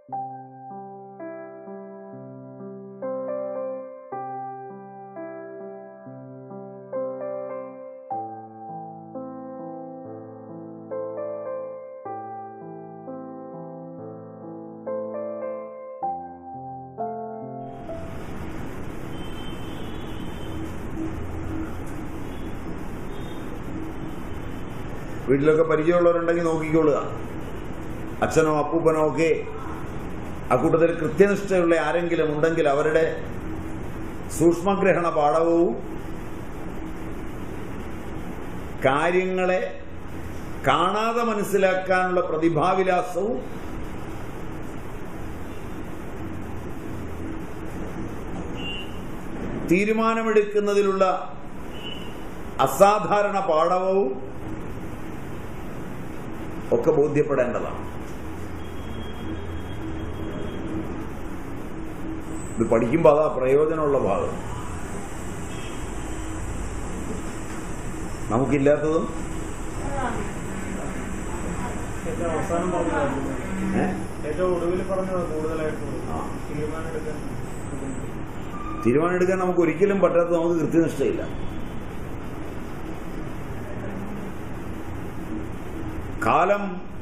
വീട്ടിലൊക്കെ പരിചയമുള്ളവരുണ്ടെങ്കിൽ നോക്കിക്കൊള്ളുക അച്ഛനോ അപ്പൂപ്പനോ ഒക്കെ അക്കൂട്ടത്തിൽ കൃത്യനിഷ്ഠയുള്ള ആരെങ്കിലും ഉണ്ടെങ്കിൽ അവരുടെ സൂക്ഷ്മഗ്രഹണ പാഠവും കാര്യങ്ങളെ കാണാതെ മനസ്സിലാക്കാനുള്ള പ്രതിഭാവിലാസവും തീരുമാനമെടുക്കുന്നതിലുള്ള അസാധാരണ പാഠവും ഒക്കെ ബോധ്യപ്പെടേണ്ടതാണ് ഇത് പഠിക്കുമ്പോൾ അതാ പ്രയോജനമുള്ള ഭാഗം നമുക്കില്ലാത്തതും ഏറ്റവും അവസാനം പറഞ്ഞതാണ് ഏ? ഏറ്റവും ഒടുവിൽ പറഞ്ഞതാണ് കൂടുതലായിട്ടും ആ. തീരുമാനമെടുക്കാൻ തീരുമാനമെടുക്കാൻ നമുക്ക് ഒരിക്കലും പറ്റാത്ത നമുക്ക് കൃത്യനിഷ്ഠയില്ല കാലം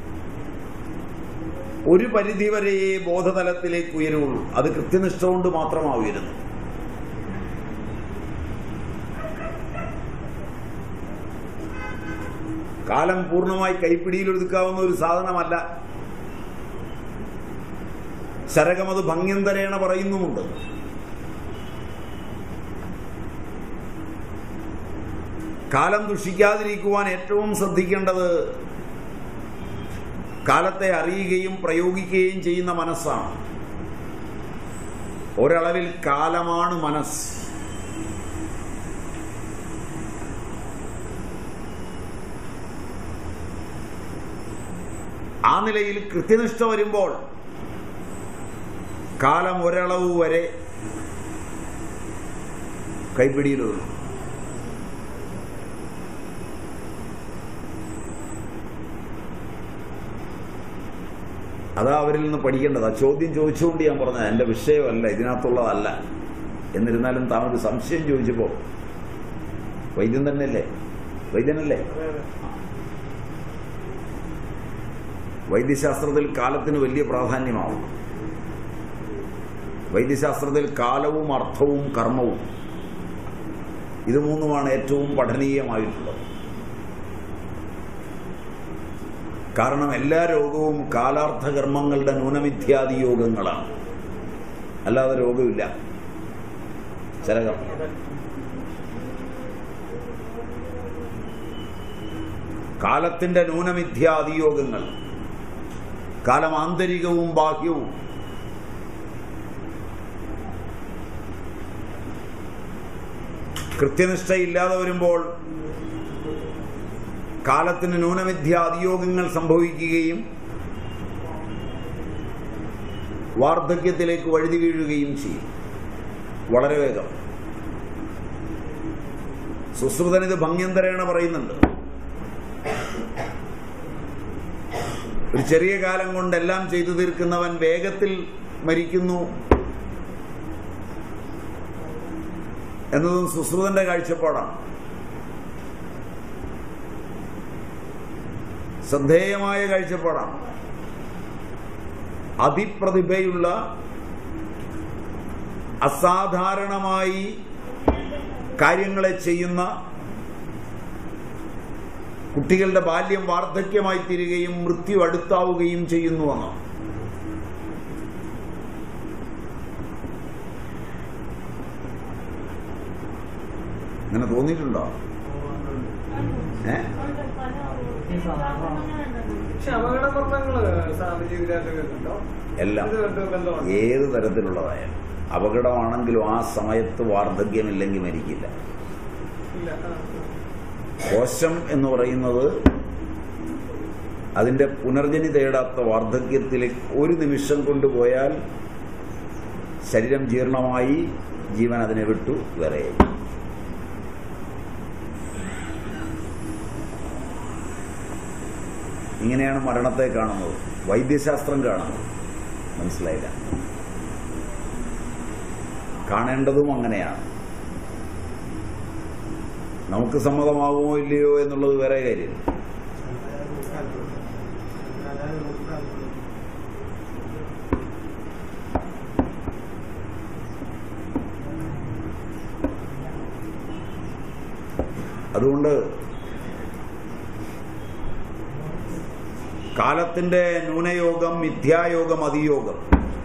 ഒരു പരിധിവരെയേ ബോധതലത്തിലേക്ക് ഉയരുള്ളൂ അത് കൃത്യനിഷ്ഠ കൊണ്ട് മാത്രമാ ഉയരുന്നത് കാലം പൂർണ്ണമായി കൈപ്പിടിയിൽ ഒതുക്കാവുന്ന ഒരു സാധനമല്ല ശരകമത് ഭംഗ്യന്തരേണ പറയുന്നുമുണ്ട് കാലം ദുഷിക്കാതിരിക്കുവാൻ ഏറ്റവും ശ്രദ്ധിക്കേണ്ടത് കാലത്തെ അറിയുകയും പ്രയോഗിക്കുകയും ചെയ്യുന്ന മനസ്സാണ് ഒരളവിൽ കാലമാണ് മനസ്സ് ആ നിലയിൽ കൃത്യനിഷ്ഠ വരുമ്പോൾ കാലം ഒരളവ് വരെ കൈപ്പിടിയിലുള്ളൂ അതാ അവരിൽ നിന്ന് പഠിക്കേണ്ടത് ആ ചോദ്യം ചോദിച്ചുകൊണ്ട് ഞാൻ പറഞ്ഞത് എൻ്റെ വിഷയമല്ല ഇതിനകത്തുള്ളതല്ല എന്നിരുന്നാലും താൻ ഒരു സംശയം ചോദിച്ചപ്പോൾ വൈദ്യൻ തന്നെയല്ലേ വൈദ്യനല്ലേ അതെ അതെ വൈദ്യശാസ്ത്രത്തിൽ കാലത്തിന് വലിയ പ്രാധാന്യമാവും വൈദ്യശാസ്ത്രത്തിൽ കാലവും അർത്ഥവും കർമ്മവും ഇത് മൂന്നുമാണ് ഏറ്റവും പഠനീയമായിട്ടുള്ളത് കാരണം എല്ലാ രോഗവും കാലാർത്ഥ കർമ്മങ്ങളുടെ ന്യൂനമിഥ്യാദി യോഗങ്ങളാണ് അല്ലാതെ രോഗമില്ല ചരകം അതെ കാലത്തിന്റെ ന്യൂനമിഥ്യാദിയോഗങ്ങൾ കാലം ആന്തരികവും ബാഹ്യവും കൃത്യനിഷ്ഠയില്ലാതെ വരുമ്പോൾ കാലത്തിന് ന്യൂനമിഥ്യ അതിയോഗങ്ങൾ സംഭവിക്കുകയും വാർദ്ധക്യത്തിലേക്ക് വഴുതി വീഴുകയും ചെയ്യും വളരെ വേഗം സുശ്രുതൻ ഇത് ഭംഗ്യന്തരേണ പറയുന്നുണ്ട് ഒരു ചെറിയ കാലം കൊണ്ട് എല്ലാം ചെയ്തു തീർക്കുന്നവൻ വേഗത്തിൽ മരിക്കുന്നു എന്നതും സുശ്രുതന്റെ കാഴ്ചപ്പാടാണ് ശ്രദ്ധേയമായ കാഴ്ചപ്പാടാണ് അതിപ്രതിഭയുള്ള അസാധാരണമായി കാര്യങ്ങളെ ചെയ്യുന്ന കുട്ടികളുടെ ബാല്യം വാർദ്ധക്യമായി തീരുകയും മൃത്യു അടുത്താവുകയും ചെയ്യുന്നുവെന്ന് അങ്ങനെ തോന്നിയിട്ടുണ്ടോ ഏ പക്ഷെ അപകട മരണങ്ങള് സ്വാമിജി വിരാജുണ്ടോ എല്ലാം ഇതുമായിട്ട് ബന്ധമാണ് ഏത് തരത്തിലുള്ളതായാലും അപകടമാണെങ്കിലും ആ സമയത്ത് വാർദ്ധക്യമില്ലെങ്കിൽ മരിക്കില്ല ഇല്ല ആ, കോശം എന്ന് പറയുന്നത് അതിന്റെ പുനർജനി തേടാത്ത വാർദ്ധക്യത്തിലേക്ക് ഒരു നിമിഷം കൊണ്ടുപോയാൽ ശരീരം ജീർണമായി ജീവൻ അതിനെ വിട്ടു വേറെയായി ഇങ്ങനെയാണ് മരണത്തെ കാണുന്നത് വൈദ്യശാസ്ത്രം കാണുന്നത് മനസ്സിലായില്ല കാണേണ്ടതും അങ്ങനെയാണ് നമുക്ക് സമ്മതമാകുമോ ഇല്ലയോ എന്നുള്ളത് വേറെ കാര്യം അതുകൊണ്ട് കാലത്തിന്റെ ന്യൂനയോഗം മിഥ്യായോഗം അതിയോഗം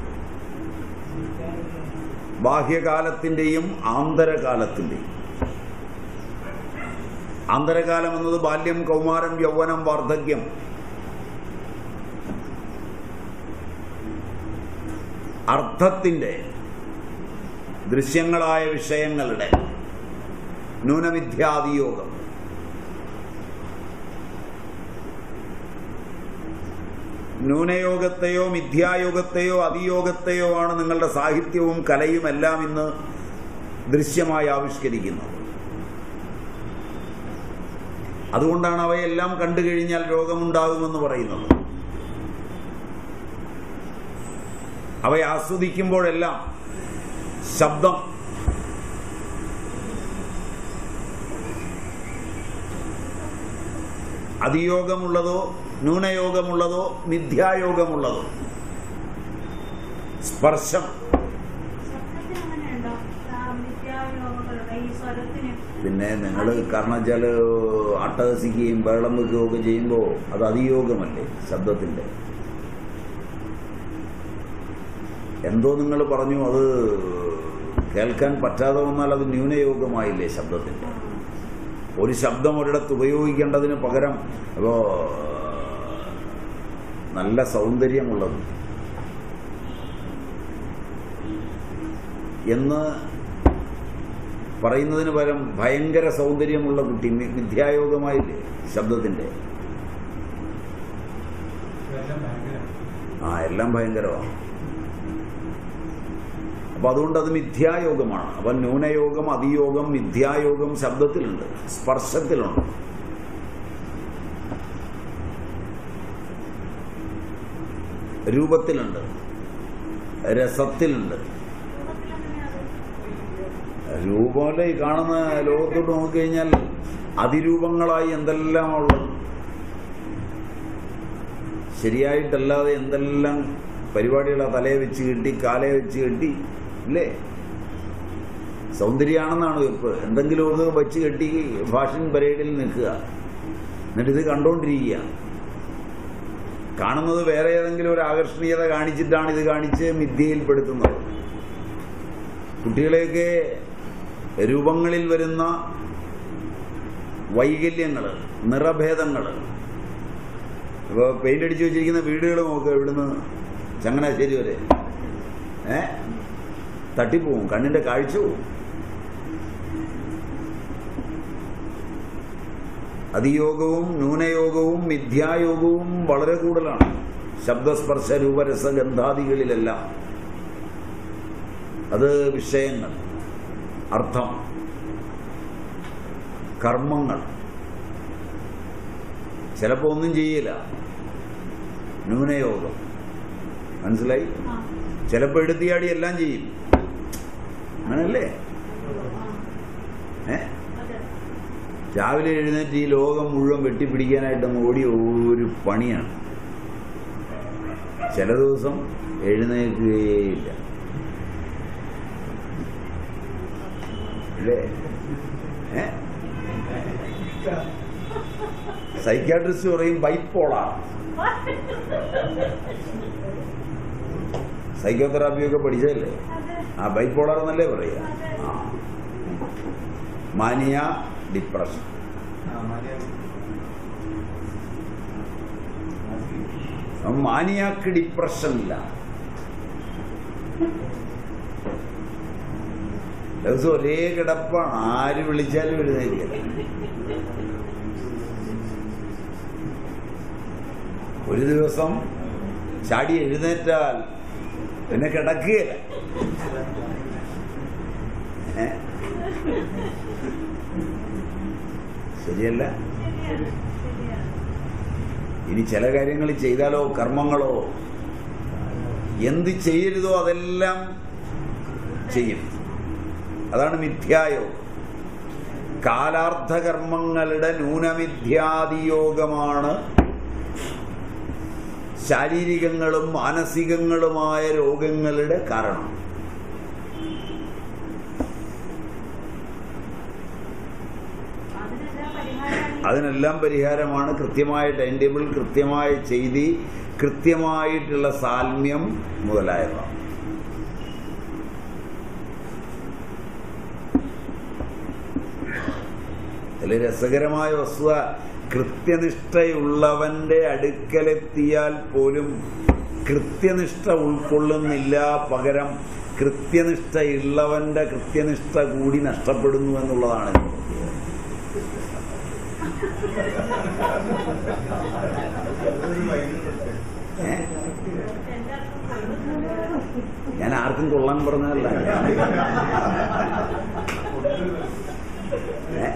ബാഹ്യകാലത്തിന്റെയും ആന്തരകാലത്തിന്റെയും ആന്തരകാലം എന്നത് ബാല്യം കൗമാരം യൗവനം വാർദ്ധക്യം അർത്ഥത്തിന്റെ ദൃശ്യങ്ങളായ വിഷയങ്ങളുടെ ന്യൂനമിഥ്യാദിയോഗം ന്യൂനയോഗത്തെയോ മിഥ്യായോഗത്തെയോ അതിയോഗത്തെയോ ആണ് നിങ്ങളുടെ സാഹിത്യവും കലയും എല്ലാം ഇന്ന് ദൃശ്യമായി ആവിഷ്കരിക്കുന്നത് അതുകൊണ്ടാണ് അവയെല്ലാം കണ്ടു കഴിഞ്ഞാൽ രോഗമുണ്ടാകുമെന്ന് പറയുന്നത് അവയെ ആസ്വദിക്കുമ്പോഴെല്ലാം ശബ്ദം അതിയോഗമുള്ളതോ ന്യൂനയോഗമുള്ളതോ മിഥ്യായോഗമുള്ളതോ സ്പർശം ശബ്ദത്തിന് അങ്ങനെയുണ്ടോ ആ, മിഥ്യായോഗങ്ങളുണ്ട് ഈ സ്വരത്തിന് പിന്നെ നിങ്ങൾ കാരണം വെച്ചാൽ അട്ടഹസിക്കുകയും ബഹളം വെക്കുകയും ഒക്കെ ചെയ്യുമ്പോൾ അത് അതിയോഗമല്ലേ ശബ്ദത്തിൻ്റെ എന്തോ നിങ്ങൾ പറഞ്ഞു അത് കേൾക്കാൻ പറ്റാതെ വന്നാൽ അത് ന്യൂനയോഗമായില്ലേ ശബ്ദത്തിൻ്റെ ഒരു ശബ്ദം ഒരിടത്ത് ഉപയോഗിക്കേണ്ടതിന് പകരം ഇപ്പോൾ നല്ല സൗന്ദര്യമുള്ളത് എന്ന് പറയുന്നതിന് പകരം ഭയങ്കര സൗന്ദര്യമുള്ള കുട്ടി മി- മിഥ്യായോഗമായില്ലേ ശബ്ദത്തിന്റെ ആ എല്ലാം ഭയങ്കരമാണ് അപ്പൊ അതുകൊണ്ട് അത് മിഥ്യായോഗമാണ് അപ്പൊ ന്യൂനയോഗം അതിയോഗം മിഥ്യായോഗം ശബ്ദത്തിലുണ്ട് സ്പർശത്തിലുണ്ട് രൂപത്തിലുണ്ട് രസത്തിലുണ്ട് രൂപമല്ലേ ഈ കാണുന്ന ലോകത്തോട്ട് നോക്കിക്കഴിഞ്ഞാൽ അതിരൂപങ്ങളായി എന്തെല്ലാം ഉള്ളത് ശരിയായിട്ടല്ലാതെ എന്തെല്ലാം പരിപാടികളാ തലയെ വെച്ച് കെട്ടി കാലയെ വെച്ച് കെട്ടി ഇല്ലേ സൗന്ദര്യമാണെന്നാണ് വെപ്പ് എന്തെങ്കിലും ഒന്ന് വെച്ച് കെട്ടി ഫാഷൻ പരേഡിൽ നിൽക്കുക എന്നിട്ട് ഇത് കണ്ടുകൊണ്ടിരിക്കുക കാണുന്നത് വേറെ ഏതെങ്കിലും ഒരു ആകർഷണീയത കാണിച്ചിട്ടാണ് ഇത് കാണിച്ച് മിഥ്യയിൽപ്പെടുത്തുന്നത് കുട്ടികളെയൊക്കെ രൂപങ്ങളിൽ വരുന്ന വൈകല്യങ്ങൾ നിറഭേദങ്ങൾ ഇപ്പോൾ പെയിന്റ് അടിച്ചു വെച്ചിരിക്കുന്ന വീടുകൾ നോക്കുക ഇവിടുന്ന് ചങ്ങനാശ്ശേരി വരെ ഏ തട്ടിപ്പോവും കണ്ണിന്റെ കാഴ്ച പോവും അതിയോഗവും ന്യൂനയോഗവും മിഥ്യായോഗവും വളരെ കൂടുതലാണ് ശബ്ദസ്പർശ രൂപരസ ഗന്ധാദികളിലെല്ലാം അത് വിഷയങ്ങൾ അർത്ഥം കർമ്മങ്ങൾ ചിലപ്പോൾ ഒന്നും ചെയ്യില്ല ന്യൂനയോഗം മനസ്സിലായി ആ, ചിലപ്പോൾ എടുത്തിയാടി എല്ലാം ചെയ്യും അങ്ങനല്ലേ ഏ അതെ. രാവിലെ എഴുന്നേറ്റ് ഈ ലോകം മുഴുവൻ വെട്ടിപ്പിടിക്കാനായിട്ട് അങ്ങ് ഓടിയ ഒരു പണിയാണ് ചില ദിവസം എഴുന്നേൽക്കുകയില്ല അല്ലേ ഏ സൈക്കാട്രിസ്റ്റ് പറയും ബൈപ്പോളാണ് സൈക്കോതെറാപ്പിയൊക്കെ പഠിച്ചതല്ലേ അതെ. ആ ബൈപ്പോളർ എന്നല്ലേ പറയുക ആ മാനിയ ഡിപ്രഷൻ അവൻ മാനിയാക്ക് ഡിപ്രഷൻ ഇല്ല ദിവസം ഒരേ കിടപ്പാണ് ആര് വിളിച്ചാലും എഴുന്നേക്കില്ല ഒരു ദിവസം ചാടി എഴുന്നേറ്റാൽ പിന്നെ കിടക്കുകയില്ല ഏ? ശരിയല്ല ശരിയാണ്, ശരിയാണ്. ഇനി ചില കാര്യങ്ങൾ ചെയ്താലോ കർമ്മങ്ങളോ എന്ത് ചെയ്യരുതോ അതെല്ലാം ചെയ്യും അതാണ് മിഥ്യായോഗം കാലാർത്ഥകർമ്മങ്ങളുടെ ന്യൂനമിഥ്യാദിയോഗമാണ് ശാരീരികങ്ങളും മാനസികങ്ങളുമായ രോഗങ്ങളുടെ കാരണം അതിനെല്ലാം പരിഹാരമാണ് അതിനെല്ലാം പരിഹാരമാണ് കൃത്യമായ ടൈം ടേബിൾ കൃത്യമായ ചെയ്തി കൃത്യമായിട്ടുള്ള സാൽമ്യം മുതലായവ അതിൽ രസകരമായ വസ്തുത കൃത്യനിഷ്ഠയുള്ളവന്റെ അടുക്കലെത്തിയാൽ പോലും കൃത്യനിഷ്ഠ ഉൾക്കൊള്ളുന്നില്ല പകരം കൃത്യനിഷ്ഠയുള്ളവന്റെ കൃത്യനിഷ്ഠ കൂടി നഷ്ടപ്പെടുന്നു എന്നുള്ളതാണ് ഇതിന്റെ പ്രത്യേകത. ഏ? എല്ലാവർക്കും കൊള്ളുന്നത് ഞാൻ ആർക്കും കൊള്ളാൻ പറഞ്ഞതല്ല ഏ?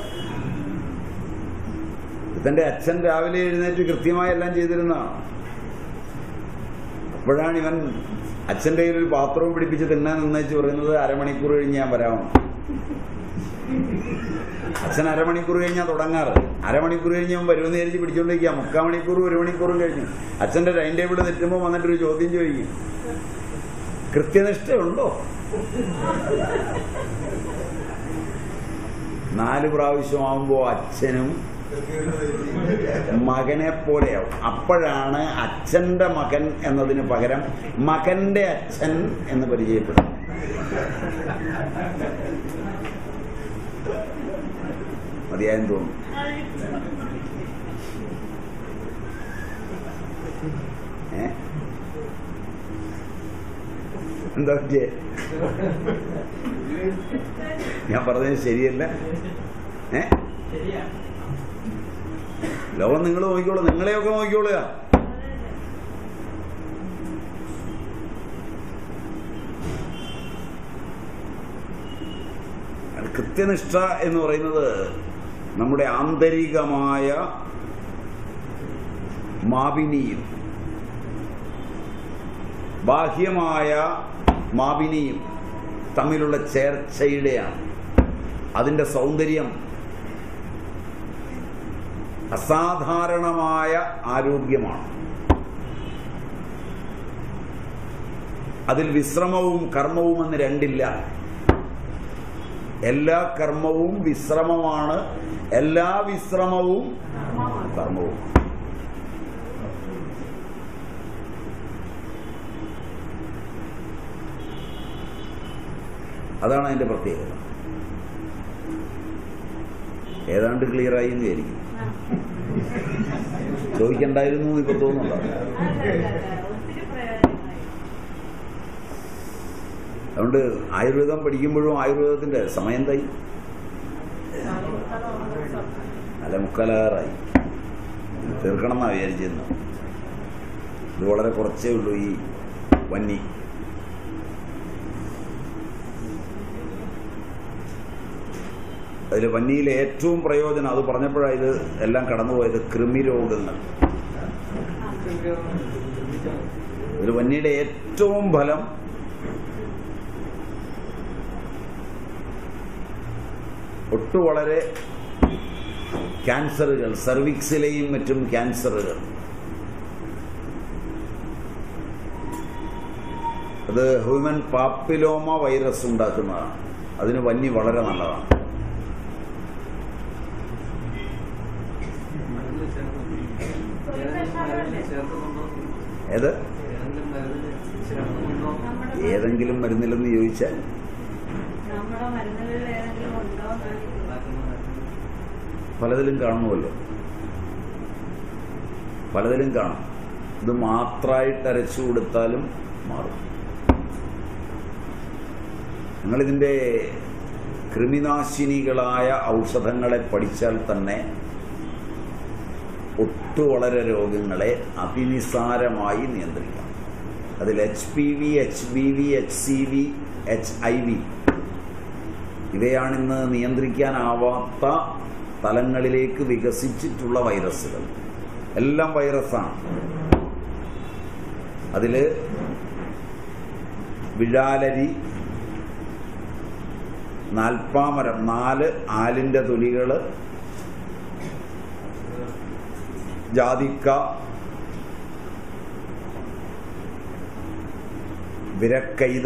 ഇതന്റെ അച്ഛൻ രാവിലെ എഴുന്നേറ്റ് കൃത്യമായി എല്ലാം ചെയ്തിരുന്ന അപ്പോഴാണ് ഇവൻ അച്ഛന്റെ കയ്യിൽ ഒരു പാത്രവും പിടിപ്പിച്ച് തിന്നാൻ നിന്നേച്ച് പറയുന്നത് അരമണിക്കൂർ കഴിഞ്ഞ് ഞാൻ വരാമെന്ന് അച്ഛൻ അരമണിക്കൂർ കഴിഞ്ഞാൽ തുടങ്ങാറ് അരമണിക്കൂർ കഴിഞ്ഞ് അവൻ വരുമെന്ന് വിചാരിച്ച് പിടിച്ചോണ്ടിരിക്കുക മുക്കാൽ മണിക്കൂറും ഒരു മണിക്കൂറും കഴിഞ്ഞു അച്ഛന്റെ ടൈം ടേബിൾ തെറ്റുമ്പോൾ വന്നിട്ടൊരു ചോദ്യം ചോദിക്കും കൃത്യനിഷ്ഠയുണ്ടോ നാല് പ്രാവശ്യമാകുമ്പോ അച്ഛനും മകനെ പോലെയാവും അപ്പോഴാണ് അച്ഛന്റെ മകൻ എന്നതിന് പകരം മകന്റെ അച്ഛൻ എന്ന് പരിചയപ്പെടും മതിയായെന്ന് തോന്നുന്നു ഏ എന്താ പറ്റിയേ ഞാൻ പറഞ്ഞത് ശരിയല്ല ഏ ലോകം നിങ്ങൾ നോക്കിക്കോളൂ നിങ്ങളെയൊക്കെ നോക്കിക്കോളുക കൃത്യനിഷ്ഠ എന്ന് പറയുന്നത് നമ്മുടെ ആന്തരികമായ മാവിനിയും ബാഹ്യമായ മാവിനിയും തമ്മിലുള്ള ചേർച്ചയുടെയാണ് അതിന്റെ സൗന്ദര്യം അസാധാരണമായ ആരോഗ്യമാണ് അതിൽ വിശ്രമവും കർമ്മവും എന്ന് രണ്ടില്ല എല്ലാ കർമ്മവും വിശ്രമമാണ് എല്ലാ വിശ്രമവും കർമ്മവും അതാണ് അതിന്റെ പ്രത്യേകത ഏതാണ്ട് ക്ലിയർ ആയി എന്ന് വിചാരിക്കും ചോദിക്കണ്ടായിരുന്നു എന്ന് ഇപ്പൊ തോന്നുന്നുണ്ടോ ഒത്തിരി പ്രയോജനമായി അതുകൊണ്ട് ആയുർവേദം പഠിക്കുമ്പോഴും ആയുർവേദത്തിന്റെ സമയം തൈ അല്ല മുക്കാലാറായി തീർക്കണം എന്നാണ് വിചാരിച്ചിരുന്നത് ഇത് വളരെ കുറച്ചേ ഉള്ളൂ ഈ വന്നി അതിൽ വന്നിയിലെ ഏറ്റവും പ്രയോജനം അത് പറഞ്ഞപ്പോഴാണ് ഇത് എല്ലാം കടന്നുപോയത് കൃമിരോഗങ്ങൾ ഇതിൽ വന്നിയുടെ ഏറ്റവും ഫലം ഒട്ടു വളരെ ക്യാൻസറുകൾ സർവിക്സിലെയും മറ്റും ക്യാൻസറുകൾ അത് ഹ്യൂമൻ പാപ്പിലോമ വൈറസ് ഉണ്ടാക്കുന്നതാണ് അതിന് വന്നി വളരെ നല്ലതാണ് ഏത് നമ്മുടെ ഏതെങ്കിലും മരുന്നില്ലെന്ന് ചോദിച്ചാൽ നമ്മുടെ മരുന്നുകളിൽ ഏതെങ്കിലും ഉണ്ടോ പലതിലും കാണുമല്ലോ പലതിലും കാണും ഇത് മാത്രമായിട്ട് അരച്ചു കൊടുത്താലും മാറും നിങ്ങളിതിൻ്റെ കൃമിനാശിനികളായ ഔഷധങ്ങളെ പഠിച്ചാൽ തന്നെ ഒട്ടു വളരെ രോഗങ്ങളെ അതിനിസാരമായി നിയന്ത്രിക്കാം അതിൽ H P V H B V H C V H I V ഇവയാണിന്ന് നിയന്ത്രിക്കാനാവാത്ത തലങ്ങളിലേക്ക് വികസിച്ചിട്ടുള്ള വൈറസുകൾ എല്ലാം വൈറസാണ് അതിൽ വിഴാലരി നാൽപ്പാമരം നാല് ആലിൻ്റെ തൊലികൾ ജാതിക്ക വിരക്കൈത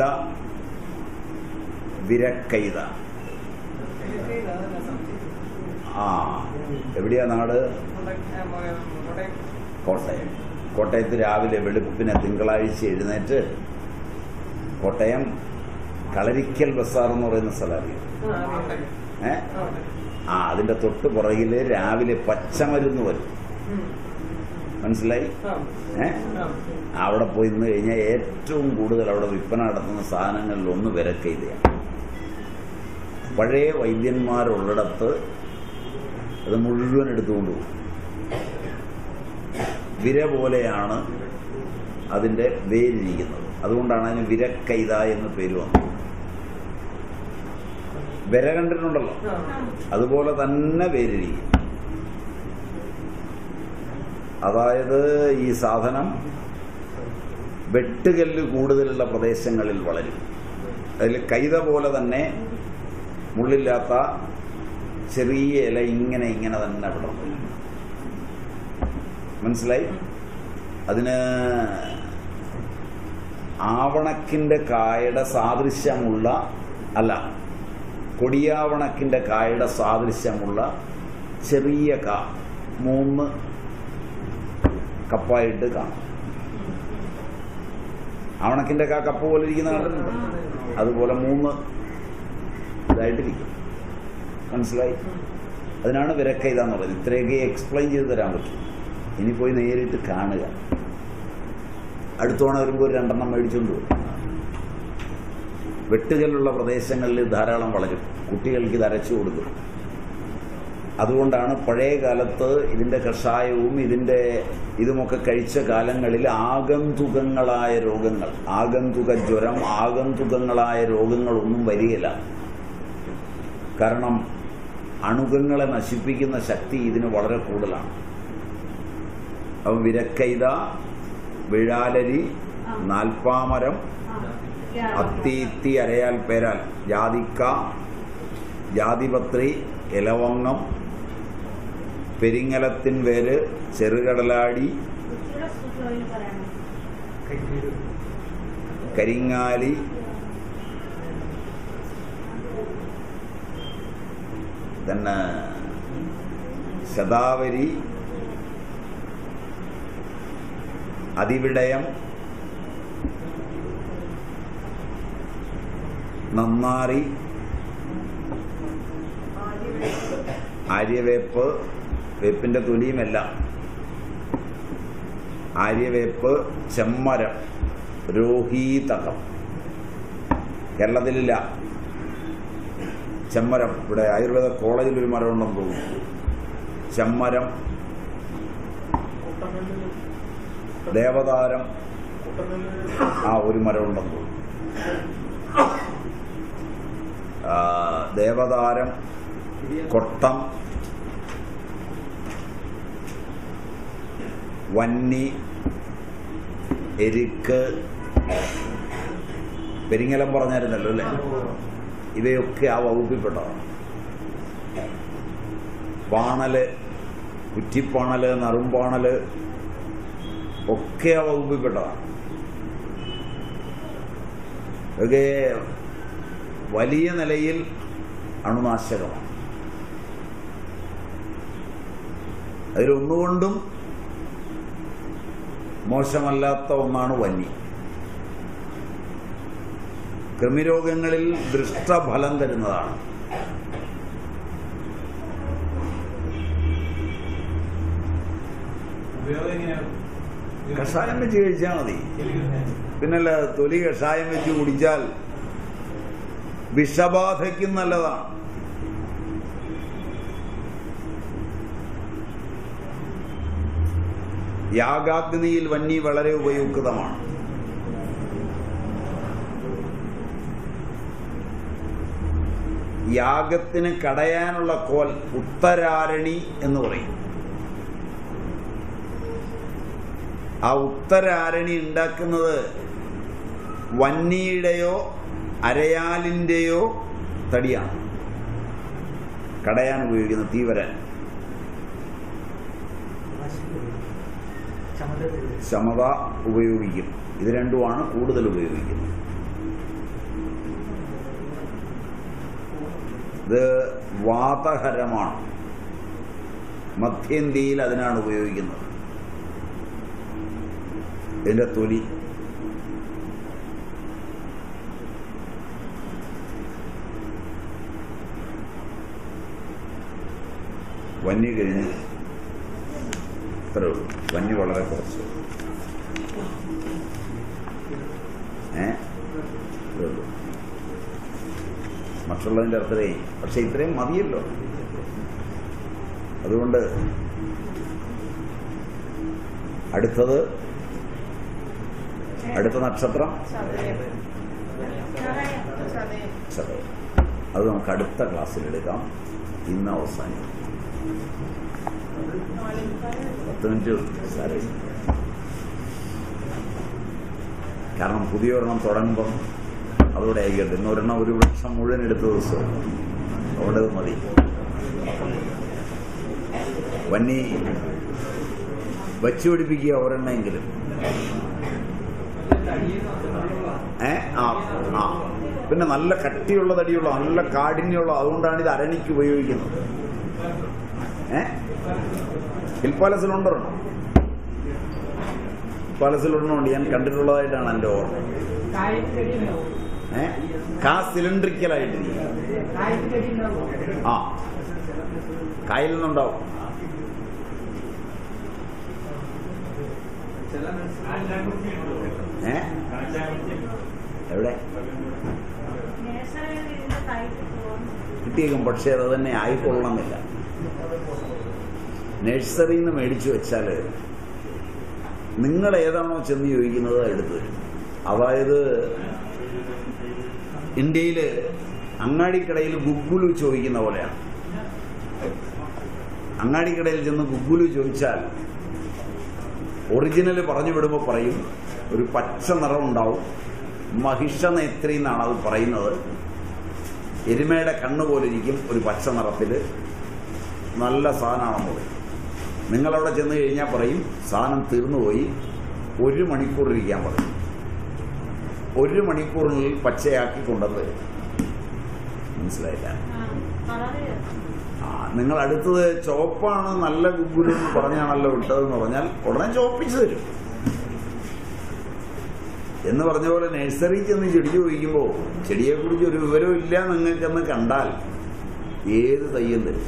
വിരക്കൈത ഇതൊക്കെ ഇതാണ് സംശയം. ആ എവിടെയാ നാട് നമ്മുടെ, ആ, മ- നമ്മുടെ കോട്ടയം കോട്ടയത്ത് രാവിലെ വെളുപ്പിന് തിങ്കളാഴ്ച എഴുന്നേറ്റ് കോട്ടയം കളരിക്കൽ ബസാർ എന്ന് പറയുന്ന സ്ഥലം അറിയാം ആ, അറിയാം. ഏ ആ, ഉണ്ട്. ആ അതിന്റെ തൊട്ട് പുറകില് രാവിലെ പച്ചമരുന്ന് വരും ഉം. മനസ്സിലായി ആ, ഏ ആ. അവിടെ പോയി നിന്ന് കഴിഞ്ഞാൽ ഏറ്റവും കൂടുതൽ അവിടെ വിൽപ്പന നടത്തുന്ന സാധനങ്ങളിൽ ഒന്ന് വിരക്കൈതയാണ് പഴയ വൈദ്യന്മാരുള്ളിടത്ത് അത് മുഴുവൻ എടുത്തുകൊണ്ട് പോകും വിര പോലെയാണ് അതിൻ്റെ വേരിരിക്കുന്നത് അതുകൊണ്ടാണ് അതിന് വിരക്കൈത എന്ന് പേര് വന്നത് വിര കണ്ടിട്ടുണ്ടല്ലോ ആ. അതുപോലെ തന്നെ വേരിരിക്കും അതായത് ഈ സാധനം വെട്ടുകല്ല് കൂടുതലുള്ള പ്രദേശങ്ങളിൽ വളരും അതിൽ കൈത പോലെ തന്നെ മുള്ളില്ലാത്ത ചെറിയ ഇല ഇങ്ങനെ ഇങ്ങനെ തന്നെ വിടർന്നു മനസ്സിലായി അതിന് ആവണക്കിന്റെ കായയുടെ സാദൃശ്യമുള്ള അല്ല കൊടിയാവണക്കിന്റെ കായയുടെ സാദൃശ്യമുള്ള ചെറിയ കാ മൂന്ന് കപ്പായിട്ട് കാണും ആവണക്കിന്റെ കാ കപ്പ പോലെ ഇരിക്കുന്ന കണ്ടിട്ടുണ്ടോ അതുപോലെ മൂന്ന് ഇതായിട്ടിരിക്കും മനസ്സിലായി അതിനാണ് വിരക്കൈത എന്ന് പറയുന്നത് ഇത്രയൊക്കെ എക്സ്പ്ലെയിൻ ചെയ്ത് തരാൻ പറ്റും ഇനി പോയി നേരിട്ട് കാണുക അടുത്തോണ വരുമ്പോൾ ഒരു രണ്ടെണ്ണം മേടിച്ചുകൊണ്ട് വരും വെട്ടുകല്ലുള്ള പ്രദേശങ്ങളിൽ ധാരാളം വളരും കുട്ടികൾക്ക് ഇത് അരച്ചു കൊടുക്കും അതുകൊണ്ടാണ് പഴയ കാലത്ത് ഇതിന്റെ കഷായവും ഇതിന്റെ ഇതുമൊക്കെ കഴിച്ച കാലങ്ങളിൽ ആഗന്തുകങ്ങളായ രോഗങ്ങൾ ആഗന്തുക ജ്വരം ആഗന്തുകങ്ങളായ രോഗങ്ങളൊന്നും വരികയില്ല കാരണം അണുകങ്ങളെ നശിപ്പിക്കുന്ന ശക്തി ഇതിന് വളരെ കൂടുതലാണ് അപ്പം വിരക്കൈത വിഴാലരി നാൽപ്പാമരം അത്തീത്തി അരയാൽ പേരാൽ ജാതിക്ക ജാതിപത്രി ഇലവങ്ങം പെരിങ്ങലത്തിൻ വേര് ചെറുകടലാടി കുട്ടിയുടെ സുഖം പറയണം കരിങ്ങാലി തന്നെ ശതാവരി അതിവിടയം നന്നാറി ആര്യവേപ്പ് വേപ്പിന്റെ തൊലിയുമെല്ലാം ആര്യവേപ്പ് ചെമ്മരം രോഹീതകം കേരളത്തിലില്ല ചെമ്മരം ഇവിടെ ആയുർവേദ കോളേജിൽ ഒരു മരം ഉണ്ടെന്ന് തോന്നുന്നു ചെമ്മരം കുട്ടനെല്ല് ദേവതാരം കുട്ടനെല്ല് ആ ഒരു മരം ഉണ്ടെന്ന് തോന്നുന്നു ആ, ദേവതാരം കൊട്ടം വന്നി എരിക്ക് പെരിങ്ങലം പറഞ്ഞായിരുന്നല്ലോ അല്ലേ ഇവയൊക്കെ ആ വകുപ്പിൽപ്പെട്ടതാണ് പാണല് കുറ്റിപ്പാണല് നറുംപാണല് ഒക്കെ ആ വകുപ്പിൽപ്പെട്ടതാണ് ഇതൊക്കെ വലിയ നിലയിൽ അണുനാശകമാണ് അതിലൊന്നുകൊണ്ടും മോശമല്ലാത്ത ഒന്നാണ് വന്നി കൃമിരോഗങ്ങളിൽ ദൃഷ്ടഫലം തരുന്നതാണ് ഉപയോഗം എങ്ങനെയാണ് കഷായം വെച്ച് കഴിച്ചാൽ മതി പിന്നല്ല തൊലി കഷായം വെച്ച് കുടിച്ചാൽ വിഷബാധയ്ക്കും നല്ലതാണ് യാഗാഗ്നിയിൽ വന്നി വളരെ ഉപയുക്തമാണ് യാഗത്തിന് കടയാനുള്ള കോൽ ഉത്തരാരണി എന്ന് പറയും ആ ഉത്തരാരണി ഉണ്ടാക്കുന്നത് വന്നിയുടെയോ അരയാലിൻ്റെയോ തടിയാണ് കടയാൻ ഉപയോഗിക്കുന്ന തീ വരാൻ ശമത ഉപയോഗിക്കും ഇത് രണ്ടുമാണ് കൂടുതൽ ഉപയോഗിക്കുന്നത് ഇത് വാതഹരമാണ് മധ്യേന്ത്യയിൽ അതിനാണ് ഉപയോഗിക്കുന്നത് ഇതിന്റെ തൊലി വന്യ കഴിഞ്ഞ് ഇത്രേ ഉള്ളൂ വന്യ വളരെ കുറച്ച് ഏ ഇത്രേ ഉള്ളൂ മറ്റുള്ളതിൻ്റെ അത്രയും പക്ഷെ ഇത്രയും മതിയല്ലോ അതുകൊണ്ട് അടുത്തത് അടുത്ത നക്ഷത്രം ചതയം. ചതയം. ചതയം അത് നമുക്ക് അടുത്ത ക്ലാസ്സിൽ എടുക്കാം ഇന്ന് അവസാനിക്കും പത്ത് മിനിറ്റ് സാരമില്ല കാരണം പുതിയ ഒരെണ്ണം തുടങ്ങുമ്പം അതോടെ ആയിക്കട്ടെ ഇന്നൊരെണ്ണം ഒരു വർഷം മുഴുവൻ എടുത്ത ദിവസം അതുകൊണ്ട് അത് മതി വന്നി വച്ചു പിടിപ്പിക്കുക ഒരെണ്ണമെങ്കിലും ഏ ആ ആ പിന്നെ നല്ല കട്ടിയുള്ള തടിയുള്ള നല്ല കാഠിന്യമുള്ള അതുകൊണ്ടാണ് ഇത് അരണിക്ക് ഉപയോഗിക്കുന്നത് ഏ ഹിൽ പാലസിലുണ്ടൊരെണ്ണം പാലസിലൊരെണ്ണമുണ്ട് ഞാൻ കണ്ടിട്ടുള്ളതായിട്ടാണ് എൻ്റെ ഓർമ്മ ഏ കാ സിലിണ്ട്രിക്കലായിട്ടിരിക്കും ആ കായലിൽ നിന്നുണ്ടാവും ഏ എവിടെ നേഴ്സറിയിൽ ഇതിന്റെ തൈക്ക് പോകുന്നു കിട്ടിയേക്കും പക്ഷേ അത് തന്നെ ആയിക്കൊള്ളണമെന്നില്ല നഴ്സറിയിൽ നിന്ന് മേടിച്ചു വെച്ചാൽ നിങ്ങൾ ഏതാണോ ചെന്ന് ചോദിക്കുന്നത് അത് എടുത്തു തരും അതായത് ഇന്ത്യയിൽ അങ്ങാടിക്കടയിൽ ഗുഗുലു ചോദിക്കുന്ന പോലെയാണ് അങ്ങാടിക്കടയിൽ ചെന്ന് ഗുഗുലു ചോദിച്ചാൽ ഒറിജിനൽ പറഞ്ഞു വിടുമ്പോൾ പറയും ഒരു പച്ച നിറം ഉണ്ടാവും മഹിഷനേത്രി എന്നാണ് അത് പറയുന്നത് എരുമയുടെ കണ്ണ് പോലെ ഇരിക്കും ഒരു പച്ച നിറത്തിൽ നല്ല സാധനമാണെന്ന് പറയും നിങ്ങളവിടെ ചെന്ന് കഴിഞ്ഞാൽ പറയും സാധനം തീർന്നുപോയി ഒരു മണിക്കൂർ ഇരിക്കാൻ പറയും ഒരു മണിക്കൂറിനുള്ളിൽ പച്ചയാക്കി കൊണ്ടുവന്ന് തരും മനസ്സിലായില്ല കളറ് ആ നിങ്ങൾ അടുത്തത് ചുവപ്പാണ് നല്ല ഗുഗുലു എന്ന് പറഞ്ഞാണല്ലോ വിട്ടതെന്ന് പറഞ്ഞാൽ ഉടനെ ചോപ്പിച്ചു തരും എന്ന് പറഞ്ഞ പോലെ നഴ്സറിയിൽ ചെന്ന് ചെടി ചോദിക്കുമ്പോൾ ചെടിയെക്കുറിച്ച് ഒരു വിവരവും ഇല്ല നിങ്ങൾക്കെന്ന് കണ്ടാൽ ഏത് തയ്യം തരും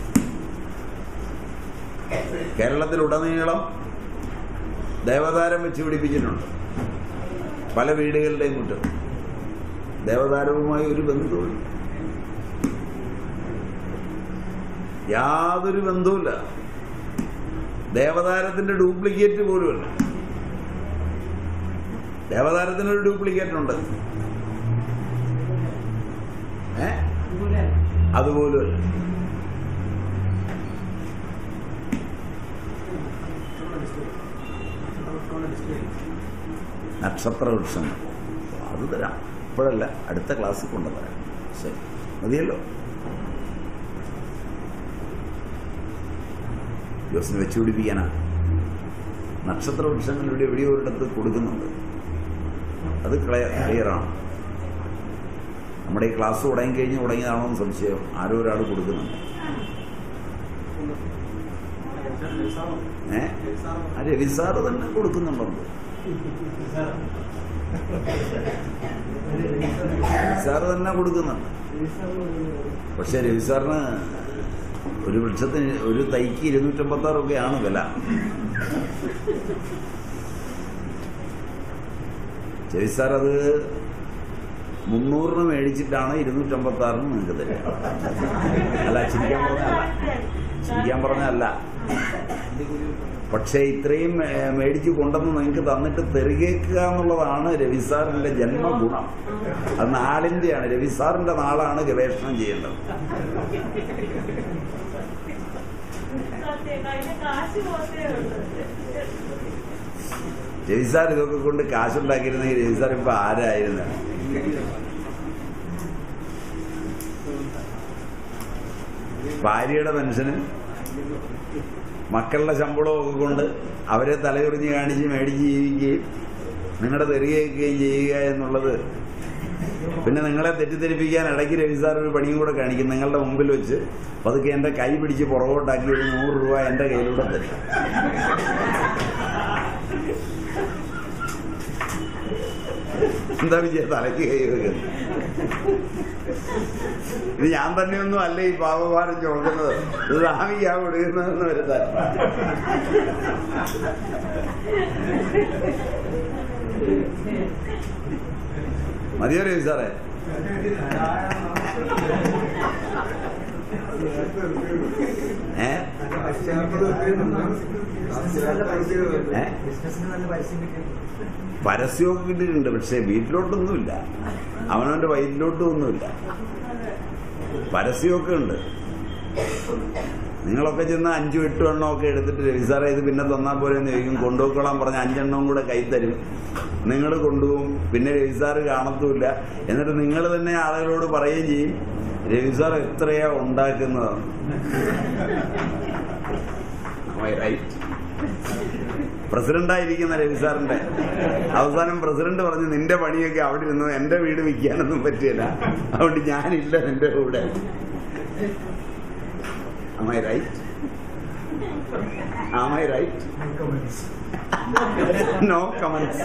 കേരളത്തിലുടനീളം ദേവതാരം വെച്ച് പിടിപ്പിച്ചിട്ടുണ്ട് പല വീടുകളുടെയും മുറ്റം ദേവതാരവുമായി ഒരു ബന്ധവുമില്ല യാതൊരു ബന്ധവുമില്ല ദേവതാരത്തിന്റെ ഡ്യൂപ്ലിക്കേറ്റ് പോലുമല്ല ദേവതാരത്തിന് ഒരു ഡ്യൂപ്ലിക്കേറ്റ് ഉണ്ട് ഏ അതുപോലുമല്ല നക്ഷത്ര വൃക്ഷങ്ങൾ അത് തരാം ഇപ്പോഴല്ല അടുത്ത ക്ലാസ്സിൽ കൊണ്ടുതരാം ശരി മതിയല്ലോ ജോസിന് വെച്ചു പിടിപ്പിക്കാനാ നക്ഷത്ര വൃക്ഷങ്ങൾ ഇവിടെ എവിടെയോ ഒരിടത്ത് കൊടുക്കുന്നുണ്ട് അത് ക്ലിയറാണ് നമ്മുടെ ഈ ക്ലാസ് തുടങ്ങി കഴിഞ്ഞ് തുടങ്ങിയതാണോ എന്ന് സംശയം ആരോ ഒരാൾ കൊടുക്കുന്നുണ്ട് ഏ ആ രവി സാറ് തന്നെ കൊടുക്കുന്നുണ്ടോ സാറ് തന്നെ കൊടുക്കുന്നുണ്ട് പക്ഷെ രവി സാറിന് ഒരു വൃക്ഷത്തിന് ഒരു തൈക്ക് ഇരുന്നൂറ്റമ്പത്തി ആറൊക്കെയാണ് വില രവി സാർ അത് മുന്നൂറിന് മേടിച്ചിട്ടാണ് ഇരുന്നൂറ്റമ്പത്തി ആറിന് നിങ്ങൾക്ക് തരിക അല്ല ചിരിക്കാൻ പറഞ്ഞല്ല ചിരിക്കാൻ പറഞ്ഞല്ല പക്ഷേ ഇത്രയും ഏ, മേടിച്ച് കൊണ്ടുവന്ന് നിങ്ങൾക്ക് തന്നിട്ട് തെറുകേക്കുക എന്നുള്ളതാണ് രവി സാറിന്റെ ജന്മഗുണം അത് നാടിന്റെയാണ് രവി സാറിന്റെ നാളാണ് ഗവേഷണം ചെയ്യേണ്ടത് സത്യം കഴിഞ്ഞ കാശ് പോത്തേ ഉള്ളൂ രവി സാർ ഇതൊക്കെ കൊണ്ട് കാശുണ്ടാക്കിയിരുന്നെങ്കിൽ രവി സാർ ഇപ്പൊ ആരായിരുന്നു ഭാര്യയുടെ പെൻഷന് മക്കളുടെ ശമ്പളമൊക്കെ കൊണ്ട് അവരെ തലയുറിഞ്ഞ് കാണിച്ച് മേടിച്ച് ജീവിക്കുകയും നിങ്ങളുടെ തെറിയേക്കുകയും ചെയ്യുക എന്നുള്ളത് പിന്നെ നിങ്ങളെ തെറ്റിദ്ധരിപ്പിക്കാൻ ഇടയ്ക്ക് രവി സാർ ഒരു പണിയും കൂടെ കാണിക്കും നിങ്ങളുടെ മുമ്പിൽ വെച്ച് പതുക്കെ എന്റെ കൈ പിടിച്ച് പുറകോട്ടാക്കി ഒരു നൂറ് രൂപ എന്റെ കയ്യിലൂടെ തരും എന്താ വിജയ തലയ്ക്ക് കൈ വെക്കുന്നത് ഇത് ഞാൻ തന്നെയൊന്നും അല്ല ഈ പാപഭാരം ചുമക്കുന്നത് ഇത് സ്വാമിക്കാ കൊടുക്കുന്നതെന്ന് വരുത്താൻ മതിയോ രവി സാറേ ഏ ഏ? ബിസിനസ്സിന് നല്ല പരസ്യം കിട്ടും പരസ്യമൊക്കെ കിട്ടിയിട്ടുണ്ട് പക്ഷെ വീട്ടിലോട്ടൊന്നുമില്ല അവനവന്റെ വയറ്റിലോട്ടും ഒന്നുമില്ല പരസ്യമൊക്കെ ഉണ്ട് നിങ്ങളൊക്കെ ചെന്ന് അഞ്ചും എട്ടും എണ്ണം ഒക്കെ എടുത്തിട്ട് രവി സാറേ ഇത് പിന്നെ തന്നാൽ പോലെ എന്ന് ചോദിക്കും കൊണ്ടുപോയിക്കോളാൻ പറഞ്ഞ അഞ്ചെണ്ണവും കൂടെ കൈ തരും നിങ്ങൾ കൊണ്ടുപോകും പിന്നെ രവി സാറ് കാണത്തുമില്ല എന്നിട്ട് നിങ്ങൾ തന്നെ ആളുകളോട് പറയുകയും ചെയ്യും രവി സാർ എത്രയാ ഉണ്ടാക്കുന്നത് പ്രസിഡന്റായിരിക്കുന്ന രവി സാറിന്റെ അവസാനം പ്രസിഡന്റ് പറഞ്ഞു നിന്റെ പണിയൊക്കെ അവിടെ ഇരുന്നു എന്റെ വീട് വിൽക്കാനൊന്നും പറ്റിയില്ല അതുകൊണ്ട് ഞാനില്ല നിന്റെ കൂടെ Am I right? Am I right? No comments.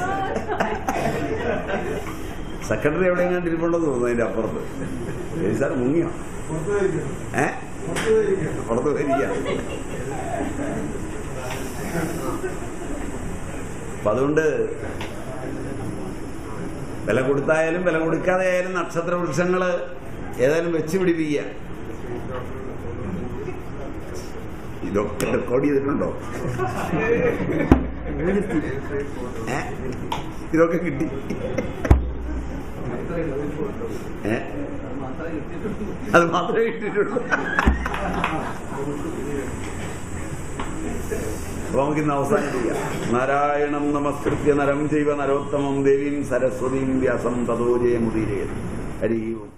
Secretary എവിടെയെങ്കിലും ഇരിപ്പുണ്ടെന്ന് തോന്നുന്നു അതിന്റെ അപ്പുറത്ത് രവി സാർ മുങ്ങിയോ ഏ പുറത്ത് പോയിരിക്കാം അപ്പൊ അതുകൊണ്ട് വില കൊടുത്തായാലും വില കൊടുക്കാതെ ആയാലും നക്ഷത്ര വൃക്ഷങ്ങള് ഏതായാലും വെച്ച് പിടിപ്പിക്കുക ഇതൊക്കെ റെക്കോർഡ് ചെയ്തിട്ടുണ്ടോ ഏ ഇതൊക്കെ കിട്ടി ഏ അത് മാത്രമേ കിട്ടിയിട്ടുള്ളൂ അപ്പൊ നമുക്കിന്ന് അവസാനിപ്പിക്കാം നാരായണം നമസ്കൃത്യ നരം ചെയ്വ നരോത്തമം ദേവീം സരസ്വതീം വ്യാസം തതോ ജയമുദീരേ ഹരി ഓം